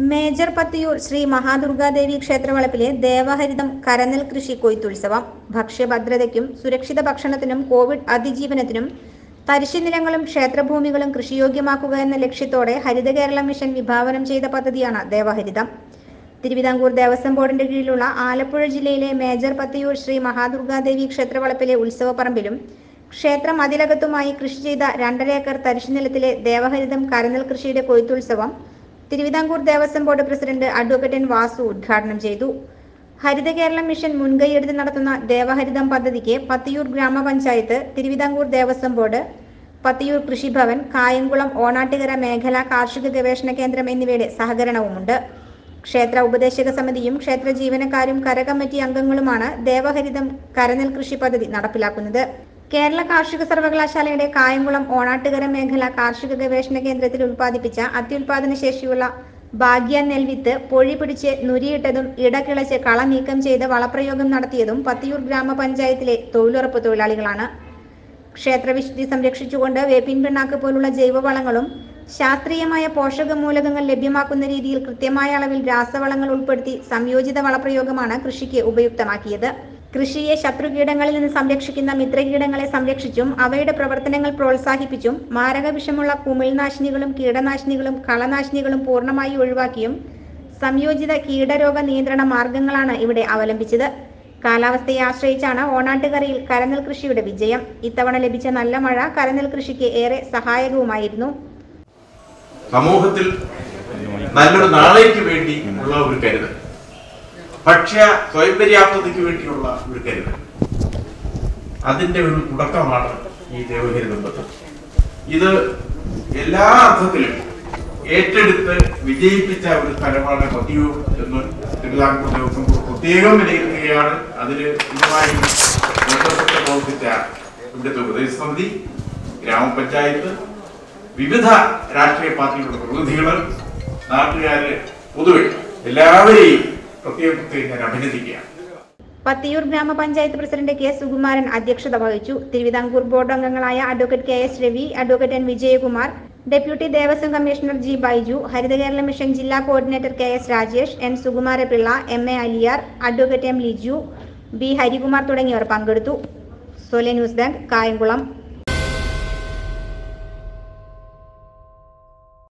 major Pathiyoor Sree Mahadurgadevi ക്ഷേത്രവളപ്പിലെ ദേവഹരിതം കരനെൽ കൃഷി കൊയ്ത്തുത്സവം ഭക്ഷ്യഭദ്രതയ്ക്കും സുരക്ഷിത ഭക്ഷണത്തിനും കോവിഡ് അതിജീവനത്തിനും തരിശുനിലങ്ങളും ക്ഷേത്രഭൂമികളും കൃഷിയോഗ്യമാക്കുക എന്ന ലക്ഷ്യത്തോടെ ഹരിത കേരളം മിഷൻ വിഭാവനം ചെയ്ത പദ്ധതിയാണ് ദേവഹരിതം തിരുവിതാംകൂർ ദേവസ്വം ബോർഡിന്റെ കീഴിലുള്ള ആലപ്പുഴ ജില്ലയിലെ മേജർ പത്തിയൂർ ശ്രീ മഹാദുർഗാദേവി ക്ഷേത്രവളപ്പിലെ ഉത്സവപ്പറമ്പിലും ക്ഷേത്രം അതിലകത്തുമായി കൃഷി ചെയ്ത രണ്ടര ഏക്കർ തരിശുനിലത്തിലെ ദേവഹരിതം കരനെൽ കൃഷിയുടെ കൊയ്ത്തുത്സവം Thiruvithamkoor Devaswom board president advocate N Vasu ഉദ്ഘാടനം ചെയ്തു ഹരിത കേരളം മിഷൻ മുൻകൈയെടുത്ത് നടത്തുന്ന ദേവഹരിതം പദ്ധതിക്ക് പത്തിയൂർ ഗ്രാമപഞ്ചായത്ത് തിരുവിതാംകൂർ ദേവസ്വം ബോർഡ് പത്തിയൂർ കൃഷിഭവൻ കായംകുളം ഓണാട്ടുകര മേഖല കാർഷിക ഗവേഷണ കേന്ദ്രം എന്നിവയുടെ സഹകരണവുമുണ്ട് ക്ഷേത്ര ഉപദേശക സമിതിയും ക്ഷേത്ര ജീവനക്കാരും കരകമ്മിറ്റി അംഗങ്ങളുമാണ് ദേവഹരിതം കരനെൽ കൃഷി പദ്ധതി നടപ്പിലാക്കുന്നത് കേരള കാർഷിക സർവകലാശാലയുടെ കായംകുളം ഓണാട്ടുകര മേഖല കാർഷിക ഗവേഷണ കേന്ദ്രത്തിൽ ഉൽപ്പാദിപ്പിച്ച അത്യുൽപാദന ശേഷിയുള്ള ഭാഗ്യ നെൽവിത്ത് പൊഴി പിടിച്ച് നുരിയിട്ടതും ഇടകിളച്ച് കള നീക്കം ചെയ്ത് വളപ്രയോഗം നടത്തിയതും പത്തിയൂർ ഗ്രാമപഞ്ചായത്തിലെ തൊഴിലുറപ്പ് തൊഴിലാളികളാണ് ക്ഷേത്രവിശുദ്ധി സംരക്ഷിച്ചുകൊണ്ട് വേപ്പിൻ പിണ്ണാക്ക് പോലുള്ള ജൈവവളങ്ങളും ശാസ്ത്രീയമായ പോഷക മൂലകങ്ങൾ ലഭ്യമാക്കുന്ന രീതിയിൽ കൃത്യമായ അളവിൽ രാസവളങ്ങൾ ഉൾപ്പെടുത്തി സംയോജിത വളപ്രയോഗമാണ് കൃഷിക്ക് ഉപയുക്തമാക്കിയത് കൃഷിയെ ശത്രുകീടങ്ങളിൽ നിന്ന് സംരക്ഷിക്കുന്ന മിത്രകീടങ്ങളെ സംരക്ഷിച്ചും അവയുടെ പ്രവർത്തനങ്ങൾ പ്രോത്സാഹിപ്പിച്ചും മാരക വിഷമുള്ള കുമിൾനാശിനികളും കീടനാശിനികളും കളനാശിനികളും പൂർണ്ണമായി ഒഴിവാക്കിയും സംയോജിത കീടരോഗ നിയന്ത്രണ മാർഗങ്ങളാണ് ഇവിടെ അവലംബിച്ചത് കാലാവസ്ഥയെ ആശ്രയിച്ചാണ് ഓണാട്ടുകരയിൽ കരനെൽ കൃഷിയുടെ വിജയം ഇത്തവണ ലഭിച്ച നല്ല മഴ കരനെൽ കൃഷിക്ക് ഏറെ സഹായകവുമായിരുന്നു സമൂഹത്തിൽ നല്ലൊരു നാളേക്ക് വേണ്ടി ഉള്ള ഒരു കരുതൽ ഭക്ഷ്യ സ്വയം പര്യാപ്തതയ്ക്ക് വേണ്ടിയുള്ള ഒരു കരുതൽ അതിന്റെ ഒരു തുടക്കമാണ് ഈ ദേവഹരിതം പദ്ധതി ഇത് എല്ലാ അർത്ഥത്തിലും ഏറ്റെടുത്ത് വിജയിപ്പിച്ച ഒരു സ്ഥലമാണ് പത്തിയൂർ എന്ന് തിരുവിതാംകൂർ ദേവസ്വം ബോർഡ് പ്രത്യേകം വിലയിരുത്തുകയാണ് അതിന് ഇതുമായി ബന്ധപ്പെട്ട് പ്രവർത്തിച്ച ഇവിടുത്തെ ഉപദേശ സമിതി ഗ്രാമപഞ്ചായത്ത് വിവിധ രാഷ്ട്രീയ പാർട്ടികളുടെ പ്രതിനിധികൾ നാട്ടുകാര് പൊതുവെ എല്ലാവരെയും പ്രത്യേകം പ്രത്യേകം ഞാൻ അഭിനന്ദിക്കുകയാണ് പത്തിയൂർ ഗ്രാമപഞ്ചായത്ത് പ്രസിഡന്റ് കെ സുകുമാരൻ അധ്യക്ഷത വഹിച്ചു തിരുവിതാംകൂർ ബോർഡ് അംഗങ്ങളായ advocate K S Ravi advocate N Vijayakumar deputy Devaswom commissioner G Baiju Haritha Kerala mission ജില്ലാ coordinator K S Rajesh N Sukumarapillai M A Aliyar advocate M Liju B Harikumar തുടങ്ങിയവർ പങ്കെടുത്തു സോലെ ന്യൂസ് ഡെസ്ക് കായംകുളം